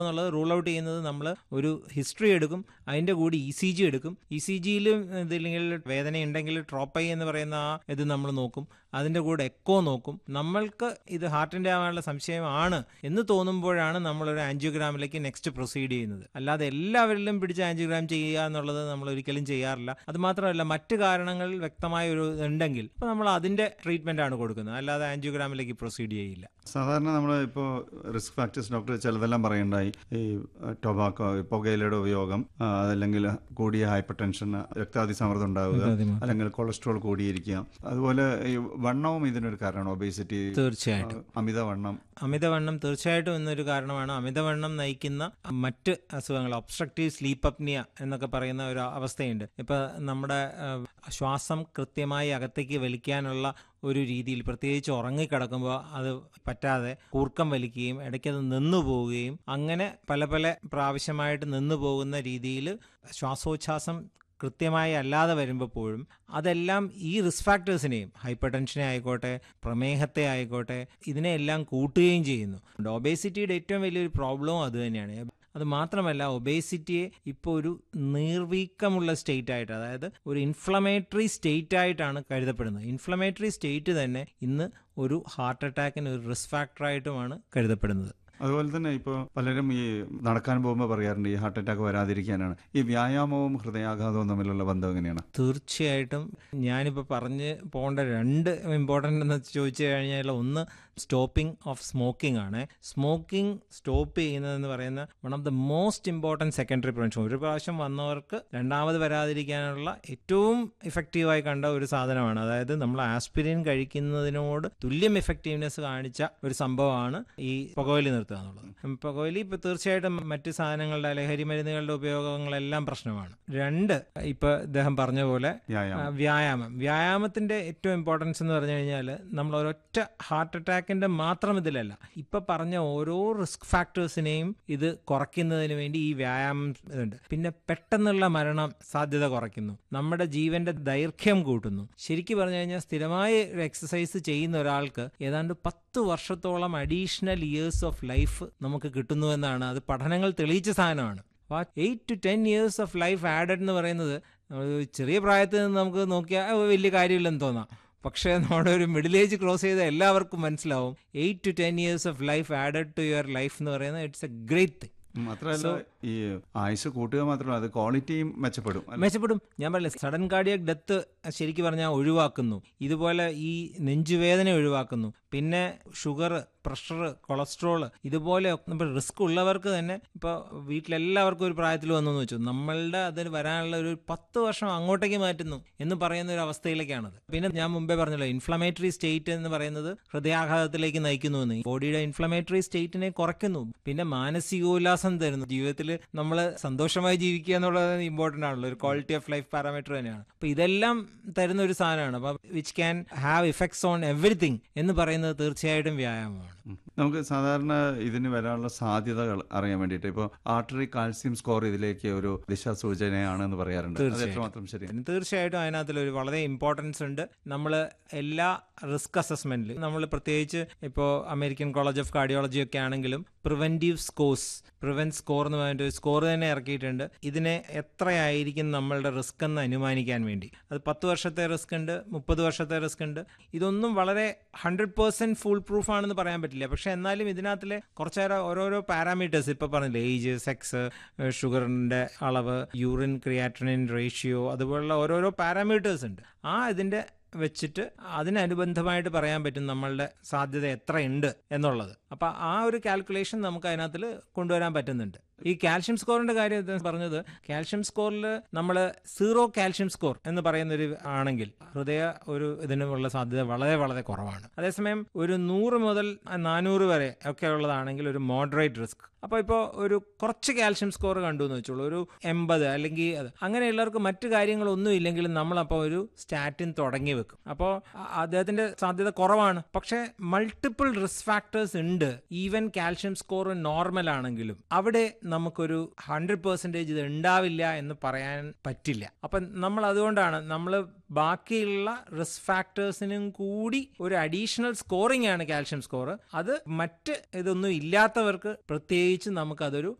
എന്നുള്ളത് rule out ചെയ്യുന്നത് നമ്മൾ ഒരു ഹിസ്റ്ററി എടുക്കും അതിൻ്റെ കൂടി ഇ സി ജി എടുക്കും ഇ സി ജിയിലും ഇതില്ലെങ്കിൽ വേദന ഉണ്ടെങ്കിൽ ട്രോപ്പൈ എന്ന് പറയുന്ന ആ ഇത് നമ്മൾ നോക്കും അതിൻ്റെ കൂടെ എക്കോ നോക്കും നമ്മൾക്ക് ഇത് ഹാർട്ടിൻ്റെ ആവാനുള്ള സംശയമാണ് എന്ന് തോന്നുമ്പോഴാണ് നമ്മളൊരു ആൻജിയോഗ്രാമിലേക്ക് നെക്സ്റ്റ് പ്രൊസീഡ് ചെയ്യുന്നത് അല്ലാതെ എല്ലാവരിലും പിടിച്ച് ആൻജിയോഗ്രാം ചെയ്യുക എന്നുള്ളത് നമ്മൾ ഒരിക്കലും ചെയ്യാറില്ല അത് മാത്രമല്ല മറ്റു കാരണങ്ങൾ വ്യക്തമായ ഒരു ഉണ്ടെങ്കിൽ അപ്പോൾ നമ്മൾ അതിൻ്റെ ട്രീറ്റ്മെൻ്റ് ആണ് കൊടുക്കുന്നത് അല്ലാതെ ആൻജിയോഗ്രാമിലേക്ക് പ്രൊസീഡ് ചെയ്യില്ല സാധാരണ നമ്മൾ ഇപ്പോൾ റിസ്ക് ഫാക്ടേഴ്സ് ഡോക്ടർ ചിലതെല്ലാം പറയുണ്ടായി ഈ ടൊബാക്കോ പുകയിലയുടെ ഉപയോഗം ആ, അതല്ലെങ്കിൽ കൂടിയ ഹൈപ്പർ ടെൻഷൻ രക്താതിസമ്മർദ്ദം ഉണ്ടാവുക അല്ലെങ്കിൽ കൊളസ്ട്രോൾ കൂടിയിരിക്കുക അതുപോലെ ഈ വണ്ണവും ഇതിനൊരു കാരണമാണ് ഒബേസിറ്റി തീർച്ചയായിട്ടും അമിതവണ്ണം അമിതവണ്ണം തീർച്ചയായിട്ടും ഇന്നൊരു കാരണമാണ് അമിതവണ്ണം നയിക്കുന്ന മറ്റ് അസുഖങ്ങൾ ഒബ്സ്ട്രക്റ്റീവ് സ്ലീപ്പ് അപ്നിയ എന്നൊക്കെ പറയുന്ന ഒരു അവസ്ഥയുണ്ട് ഇപ്പൊ നമ്മുടെ ആ, ശ്വാസം കൃത്യമായി അകത്തേക്ക് വലിക്കാനുള്ള ഒരു രീതിയിൽ പ്രത്യേകിച്ച് ഉറങ്ങിക്കിടക്കുമ്പോൾ അത് പറ്റാതെ കൂർക്കം വലിക്കുകയും ഇടയ്ക്കത് നിന്നു പോവുകയും അങ്ങനെ പല പല പ്രാവശ്യമായിട്ട് നിന്നു പോകുന്ന രീതിയിൽ ശ്വാസോച്ഛ്വാസം കൃത്യമായി അല്ലാതെ വരുമ്പോഴും അതെല്ലാം ഈ റിസ്ക് ഫാക്ടേഴ്സിനെയും ഹൈപ്പർ ടെൻഷനെ ആയിക്കോട്ടെ പ്രമേഹത്തെ ആയിക്കോട്ടെ ഇതിനെയെല്ലാം കൂട്ടുകയും ചെയ്യുന്നു ഒബേസിറ്റിയുടെ ഏറ്റവും വലിയൊരു പ്രോബ്ലവും അത് തന്നെയാണ് അത് മാത്രമല്ല ഒബേസിറ്റിയെ ഇപ്പോൾ ഒരു നീർവീക്കമുള്ള സ്റ്റേറ്റ് ആയിട്ട് അതായത് ഒരു ഇൻഫ്ലമേറ്ററി സ്റ്റേറ്റ് ആയിട്ടാണ് കരുതപ്പെടുന്നത് ഇൻഫ്ലമേറ്ററി സ്റ്റേറ്റ് തന്നെ ഇന്ന് ഒരു ഹാർട്ട് അറ്റാക്കിന് ഒരു റിസ്ക് ഫാക്ടറായിട്ടുമാണ് കരുതപ്പെടുന്നത് അതുപോലെ തന്നെ ഇപ്പോൾ പലരും ഈ നടക്കാൻ പോകുമ്പോൾ പറയാറുണ്ട് ഈ ഹാർട്ട് അറ്റാക്ക് വരാതിരിക്കാനാണ് ഈ വ്യായാമവും ഹൃദയാഘാതവും തമ്മിലുള്ള ബന്ധം എങ്ങനെയാണ് തീർച്ചയായിട്ടും ഞാനിപ്പോൾ പറഞ്ഞ് പോകേണ്ട രണ്ട് ഇമ്പോർട്ടൻ്റ് എന്ന് ചോദിച്ചു കഴിഞ്ഞാൽ ഒന്ന് സ്റ്റോപ്പിംഗ് ഓഫ് സ്മോക്കിംഗ് ആണ് സ്മോക്കിംഗ് സ്റ്റോപ്പ് ചെയ്യുന്നതെന്ന് പറയുന്ന one of the most important secondary prevention ഒരു പ്രാവശ്യം വന്നവർക്ക് രണ്ടാമത് വരാതിരിക്കാനുള്ള ഏറ്റവും ഇഫക്റ്റീവായി കണ്ട ഒരു സാധനമാണ് അതായത് നമ്മൾ ആസ്പിരിൻ കഴിക്കുന്നതിനോട് തുല്യം ഇഫക്റ്റീവ്നെസ് കാണിച്ച ഒരു സംഭവമാണ് ഈ പുകവലി നിർത്തുക എന്നുള്ളത് പുകവലി ഇപ്പോൾ തീർച്ചയായിട്ടും മറ്റ് സാധനങ്ങളുടെ ലഹരി മരുന്നുകളുടെ ഉപയോഗങ്ങളെല്ലാം പ്രശ്നമാണ് രണ്ട് ഇപ്പൊ ഇദ്ദേഹം പറഞ്ഞ പോലെ വ്യായാമം ആ, വ്യായാമം വ്യായാമത്തിന്റെ ഏറ്റവും ഇമ്പോർട്ടൻസ് എന്ന് പറഞ്ഞു കഴിഞ്ഞാൽ നമ്മൾ ഒരൊറ്റ ഹാർട്ട് അറ്റാക്കിന്റെ മാത്രം ഇതിലല്ല ഇപ്പൊ പറഞ്ഞ ഓരോ റിസ്ക് ഫാക്ടേഴ്സിനെയും ഇത് കുറയ്ക്കുന്നതിന് വേണ്ടി ഈ വ്യായാമം ഇതുണ്ട് പിന്നെ പെട്ടെന്നുള്ള മരണം സാധ്യത കുറയ്ക്കുന്നു നമ്മുടെ ജീവന്റെ ദൈർഘ്യം കൂട്ടുന്നു ശരിക്കും പറഞ്ഞു കഴിഞ്ഞാൽ സ്ഥിരമായി ഒരു എക്സസൈസ് ചെയ്യുന്ന ഒരാൾക്ക് ഏതാണ്ട് പത്ത് വർഷത്തോളം അഡീഷണൽ ഇയേഴ്സ് ഓഫ് ലൈഫ് നമുക്ക് കിട്ടുന്നു എന്നാണ് അത് പഠനങ്ങൾ തെളിയിച്ച സാധനമാണ് eight to ten years of life added എന്ന് പറയുന്നത് ഒരു ചെറിയ പ്രായത്തിൽ നിന്ന് നമുക്ക് നോക്കിയാൽ "ഓ, വലിയ കാര്യമില്ലെന്ന് തോന്നാം പക്ഷേ നമ്മുടെ ഒരു മിഡിൽ ഏജ് ക്രോസ് ചെയ്ത എല്ലാവർക്കും മനസ്സിലാവും eight to ten years of life added to your life എന്ന് പറയുന്നത് ഇറ്റ്സ് എ ഗ്രേറ്റ് തിങ് മാത്രമല്ല ഈ ആയുസ് കൂട്ടുക മാത്രമല്ല അത് ക്വാളിറ്റിയും മെച്ചപ്പെടും അല്ലേ? മെച്ചപ്പെടും ഞാൻ പറഞ്ഞില്ല സഡൻ കാർഡിയക് ഡെത്ത് ശരിക്കും പറഞ്ഞാൽ ഒഴിവാക്കുന്നു ഇതുപോലെ ഈ നെഞ്ചുവേദന ഒഴിവാക്കുന്നു പിന്നെ ഷുഗർ പ്രഷർ കൊളസ്ട്രോൾ ഇതുപോലെ ഇപ്പോൾ റിസ്ക് ഉള്ളവർക്ക് തന്നെ ഇപ്പോൾ വീട്ടിലെല്ലാവർക്കും ഒരു പ്രായത്തിൽ വന്നു എന്ന് വെച്ചു നമ്മളുടെ അതിന് വരാനുള്ള ഒരു പത്ത് വർഷം അങ്ങോട്ടേക്ക് മാറ്റുന്നു എന്ന് പറയുന്ന ഒരു അവസ്ഥയിലേക്കാണത് പിന്നെ ഞാൻ മുമ്പേ പറഞ്ഞല്ലോ ഇൻഫ്ലമേറ്ററി സ്റ്റേറ്റ് എന്ന് പറയുന്നത് ഹൃദയാഘാതത്തിലേക്ക് നയിക്കുന്നു എന്ന് ബോഡിയുടെ ഇൻഫ്ലമേറ്ററി സ്റ്റേറ്റിനെ കുറയ്ക്കുന്നു പിന്നെ മാനസികോല്ലാസം തരുന്നു ജീവിതത്തിൽ നമ്മൾ സന്തോഷമായി ജീവിക്കുക എന്നുള്ളത് ഇമ്പോർട്ടൻ്റ് ആണല്ലോ ഒരു ക്വാളിറ്റി ഓഫ് ലൈഫ് പാരാമീറ്റർ തന്നെയാണ് അപ്പൊ ഇതെല്ലാം തരുന്ന ഒരു സാധനമാണ് അപ്പൊ which can have effects on everything എന്ന് പറയുന്നത് തീർച്ചയായിട്ടും വ്യായാമമാണ് ഉം. നമുക്ക് സാധാരണ ഇതിന് വരാനുള്ള സാധ്യതകൾ അറിയാൻ വേണ്ടിയിട്ട് ഇപ്പോൾ ആർട്ടറി കാൽസ്യം സ്കോർ ഇതിലേക്ക് ഒരു ദിശാസൂചനയാണെന്ന് പറയാറുണ്ട് അത് എത്രമാത്രം ശരിയാണ് പിന്നെ തീർച്ചയായിട്ടും അതിനകത്തിൽ ഒരു വളരെ ഇമ്പോർട്ടൻസ് ഉണ്ട് നമ്മൾ എല്ലാ റിസ്ക് അസസ്മെന്റിലും നമ്മൾ പ്രത്യേകിച്ച് ഇപ്പോൾ അമേരിക്കൻ കോളേജ് ഓഫ് കാർഡിയോളജി ഒക്കെ ആണെങ്കിലും പ്രിവെന്റീവ് സ്കോർസ് പ്രിവെന്റ് സ്കോർ എന്ന് പറഞ്ഞിട്ട് ഒരു സ്കോർ തന്നെ ഇറക്കിയിട്ടുണ്ട് ഇതിനെ എത്രയായിരിക്കും നമ്മളുടെ റിസ്ക് എന്ന് അനുമാനിക്കാൻ വേണ്ടി അത് പത്ത് വർഷത്തെ റിസ്ക് ഉണ്ട് മുപ്പത് വർഷത്തെ റിസ്ക് ഉണ്ട് ഇതൊന്നും വളരെ ഹൺഡ്രഡ് പേഴ്സെന്റ് ഫുൾ പ്രൂഫ് ആണെന്ന് പറയാൻ പറ്റില്ല പക്ഷെ എന്നാലും ഇതിനകത്തിലെ കുറച്ചേറെ ഓരോരോ പാരാമീറ്റേഴ്സ് ഇപ്പൊ പറഞ്ഞില്ലേ ഏജ് സെക്സ് ഷുഗറിന്റെ അളവ് യൂറിൻ ക്രിയാറ്റനിൻ റേഷ്യോ അതുപോലുള്ള ഓരോരോ പാരാമീറ്റേഴ്സ് ഉണ്ട് ആ ഇതിന്റെ വെച്ചിട്ട് അതിനനുബന്ധമായിട്ട് പറയാൻ പറ്റും നമ്മളുടെ സാധ്യത എത്രയുണ്ട് എന്നുള്ളത് അപ്പൊ ആ ഒരു കാൽക്കുലേഷൻ നമുക്ക് അതിനകത്തിൽ കൊണ്ടുവരാൻ പറ്റുന്നുണ്ട് ഈ കാൽഷ്യം സ്കോറിന്റെ കാര്യം ഇത് പറഞ്ഞത് കാൽഷ്യം സ്കോറിൽ നമ്മൾ സീറോ കാൽഷ്യം സ്കോർ എന്ന് പറയുന്ന ഒരു ആണെങ്കിൽ ഹൃദയ ഒരു ഇതിനുള്ള സാധ്യത വളരെ വളരെ കുറവാണ് അതേസമയം ഒരു നൂറ് മുതൽ നാനൂറ് വരെ ഒക്കെ ഉള്ളതാണെങ്കിൽ ഒരു മോഡറേറ്റ് റിസ്ക് അപ്പോൾ ഇപ്പോൾ ഒരു കുറച്ച് കാൽഷ്യം സ്കോർ കണ്ടു എന്ന് വെച്ചോളൂ ഒരു എൺപത് അല്ലെങ്കിൽ അത് അങ്ങനെയുള്ളവർക്ക് മറ്റു കാര്യങ്ങളൊന്നും ഇല്ലെങ്കിലും നമ്മളപ്പോൾ ഒരു സ്റ്റാറ്റിൻ തുടങ്ങി വെക്കും അപ്പോൾ അദ്ദേഹത്തിന്റെ സാധ്യത കുറവാണ് പക്ഷേ മൾട്ടിപ്പിൾ റിസ്ക് ഫാക്ടേഴ്സ് ഉണ്ട് ഉണ്ട് ഈവൻ കാൽഷ്യം സ്കോർ നോർമൽ ആണെങ്കിലും അവിടെ നമുക്കൊരു ഹൺഡ്രഡ് പെർസെൻറ്റേജ് ഇത് ഉണ്ടാവില്ല എന്ന് പറയാൻ പറ്റില്ല അപ്പം നമ്മൾ അതുകൊണ്ടാണ് നമ്മൾ ബാക്കിയുള്ള റിസ്ക് ഫാക്ടേഴ്സിനും കൂടി ഒരു അഡീഷണൽ സ്കോറിംഗ് ആണ് കാൽഷ്യം സ്കോർ അത് മറ്റ് ഇതൊന്നും ഇല്ലാത്തവർക്ക് പ്രത്യേകിച്ച് നമുക്കതൊരു